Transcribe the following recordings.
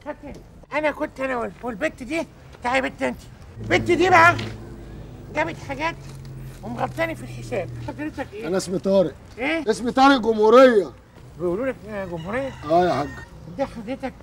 فاكر انا كنت انا وال- والبت دي تعالي بنت انت البت دي بقى جابت حاجات ومغطاني في الحساب حضرتك ايه؟ انا اسمي طارق ايه؟ اسمي طارق جمهوريه بيقولوا لك يا جمهوريه اه يا حاج ده حضرتك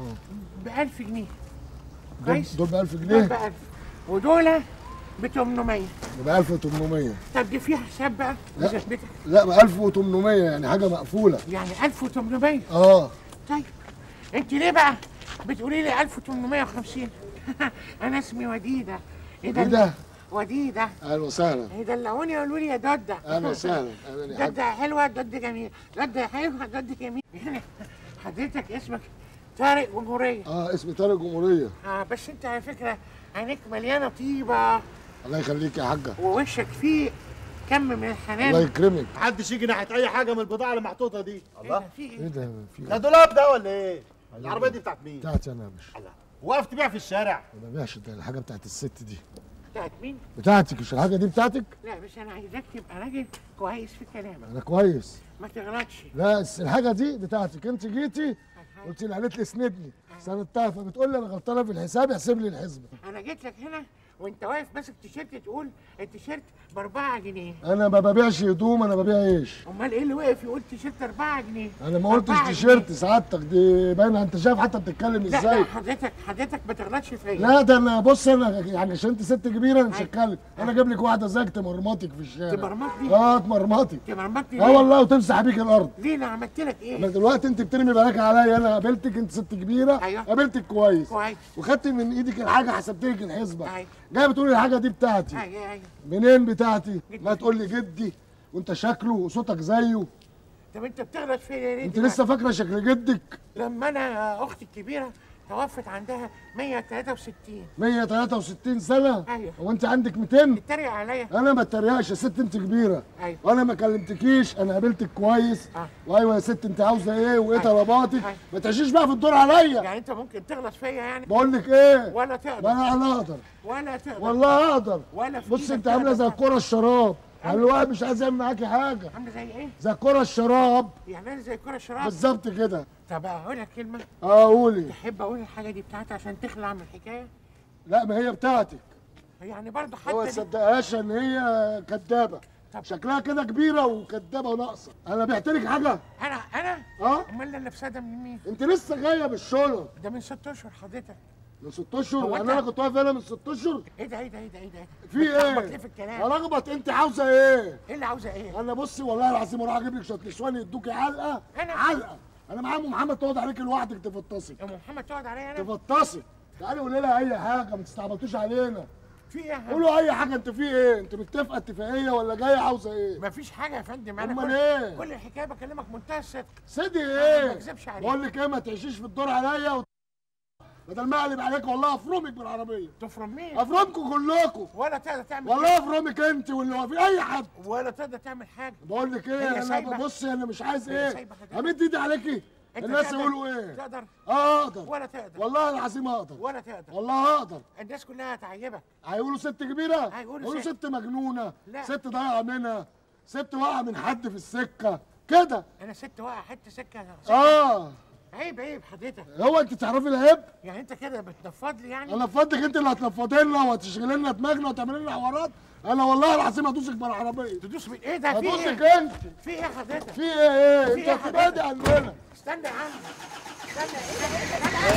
ب 1000 جنيه دول كويس؟ دول ب 1000 دول ب جنيه 1000 ودول ب 800 ب 1800 طب دي فيها حساب بقى لا. بذمتك لا ب 1800 يعني حاجه مقفوله يعني 1800 اه طيب انت ليه بقى بتقولي لي 1850 انا اسمي وديده ايه ده وديدة؟ وديده اهلا وسهلا يدلعوني يقولوا لي يا دودة اهلا وسهلا اهلا يا حاج دودة حلوة دودة جميل دودة حلوة دودة جميل يعني حضرتك اسمك طارق جمهورية اه اسمي طارق جمهوريه آه بس انت على فكرة عينيك مليانة طيبة الله يخليك يا حاجه ووشك فيه كم من الله الحنان يكرمك محدش يجي ناحيه اي حاجه من البضاعه اللي محطوطه دي ايه ده في ايه ايه؟ ده في ده دولاب ده ولا ايه العربيه دي بتاعت مين بتاعتي انا يا باشا الله وقفت بيها في الشارع ما ببيعش ده الحاجه بتاعت الست دي بتاعت مين؟ بتاعتك مش الحاجه دي بتاعتك لا بس انا عايزاك تبقى راجل كويس في كلامك انا كويس ما تغلطش لا بس الحاجه دي بتاعتك انت جيتي قلت لي قالت لي اسندني سندتها فبتقول لي انا غلطانه في الحساب احسب لي الحسبه انا جيت لك هنا وانت واقف ماسك تيشيرت تقول التيشيرت ب 4 جنيه انا ما ببيعش هدوم انا ببيع ايش امال ايه اللي وقف يقول تيشيرت 4 جنيه انا ما قلتش 4 تيشيرت جنيه. سعادتك دي باينه انت شايف حتى بتتكلم لا ازاي لا حضرتك حضرتك ما تغلطش فيا لا ده انا بص انا يعني عشان انت ست كبيره انا مش هتكلم انا اجيب لك واحده زيك تمرمطك في الشارع تمرمطني؟ اه تمرمطك تمرمطني اه ليه؟ والله وتمسح بيك الارض ليه انا عملت لك انا ايه؟ دلوقتي انت بترمي بلاك عليا انا قابلتك انت ست كبيره أيوة. قابلتك كويس كويس وخدت من ايدك الحاجه حسبت لك الحسبه أيوة. جايه بتقولي الحاجه دي بتاعتي ايوه ايوه منين بتاعتي جدي. ما تقول لي جدي وانت شكله وصوتك زيه طب انت بتغلط فيا ليه؟ انت دلوقتي؟ لسه فاكره شكل جدك لما انا اختي الكبيره توفت عندها 163 163 سنه أيوة. هو انت عندك 200 تتريق عليا انا ما اتريقش يا ست انت كبيره ايوه وانا ما كلمتكيش انا قابلتك كويس آه. وايوه يا ست انت عاوزه ايه وايه أيوة. طلباتك أيوة. ما تعيشيش بقى في الدور عليا يعني انت ممكن تغلط فيا يعني بقول لك ايه ولا ما تقدر انا انا اقدر ولا تقدر والله اقدر ولا في بص إيدك انت عامله زي تقدر. الكره الشراب يعني الواحد مش عايز يعمل معاكي حاجه عامله زي ايه؟ زي الكره الشراب يعني انا زي كرة شراب بالظبط كده طب اقول لك كلمه اه قولي تحب اقول الحاجه دي بتاعتي عشان تخلع من الحكايه لا ما هي بتاعتك يعني برضه هو ما حتى دي تصدقهاش ان هي كدابه طب. شكلها كده كبيره وكدابه وناقصه انا بعت لك حاجه انا انا اه امال اللي لابسها ده من مين؟ انت لسه جايه بالشنط ده من ست اشهر حضرتك من ست اشهر هو يعني أنت- انا كنت واقف هنا من ست اشهر ايه ده ايه ده ايه ده ايه ده في بتلخبط ايه؟ ليه في الكلام؟ هلخبط انت عاوزه ايه؟ ايه اللي عاوزه ايه؟ انا بصي والله العظيم اروح اجيب لك شويه نسوان يدوكي علقه أنا- علقه انا معايا ام محمد تقعد عليك لوحدك تفطسي ام محمد تقعد عليا انا؟ تفطسي تعالي قولي لها اي حاجه ما تستعبطوش علينا في ايه يا حاج؟ قولوا اي حاجه انت في ايه؟ انت متفقه اتفاقيه ولا جايه عاوزه ايه؟ مفيش حاجه يا فندم انا أمال كل إيه؟ كل الحكايه بكلمك منتهى الصدق سيدي ما ايه؟ بكذبش عليك. بقول لك ايه ما تعيشيش في الدور عليا و... بدل ما اقلب عليك والله افرمك بالعربيه تفرم مين؟ افرمكم كلكم ولا تقدر تعمل والله افرمك انت واللي هو في اي حد ولا تقدر تعمل حاجه بقول لك هي ايه انا سايبة. ببص انا مش عايز هي ايه سايبة حضرتك. امد ايدي عليكي انت الناس تقدر- يقولوا ايه تقدر اه اقدر ولا تقدر والله العظيم اقدر ولا تقدر والله اقدر الناس كلها هتعيبك هيقولوا ست كبيره هيقولوا يقولوا ست. ست مجنونه لا. ست ضايعه منها ست واقعه من حد في السكه كده انا ست واقع حته سكه اه عيب عيب حضرتك هو انت تعرفي العيب يعني انت كده بتنفض لي يعني انا فضلك انت اللي هتنفضي لنا وهتشغلي لنا دماغنا وتعملي لنا حوارات انا والله العظيم هدوسك بالعربيه تدوس من ايه ده في هدوسك ايه انت في ايه حضرتك في ايه ايه في ايه انت يا هتبعدي عننا استنى يا عم استنى ايه ده؟